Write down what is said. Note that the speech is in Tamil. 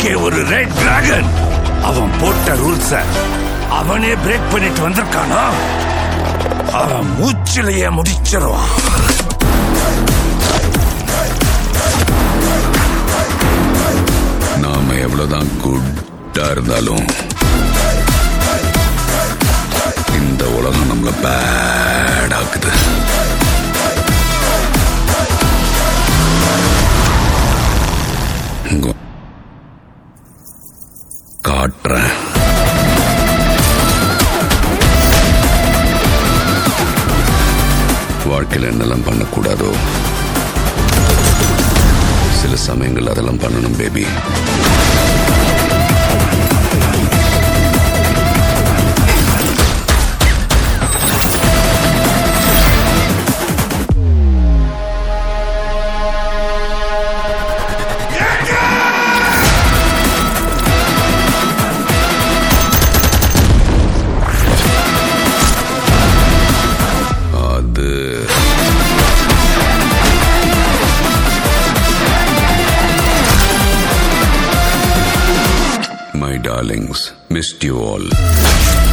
எஸ்கே ஒரு ரெட் டிராகன் அவன் போட்ட ரூல்ஸ அவனே பிரேக் பண்ணிட்டு வந்திருக்கானா அவன் மூச்சிலேயே முடிச்சிருவான் நாம எவ்வளவுதான் குட்டா இருந்தாலும் இந்த உலகம் நம்மள பேட் ஆக்குது உங்க காட்டுறேன் வாழ்க்கையில் என்னெல்லாம் பண்ணக்கூடாதோ சில சமயங்கள் அதெல்லாம் பண்ணணும் பேபி அது My darlings, missed you all.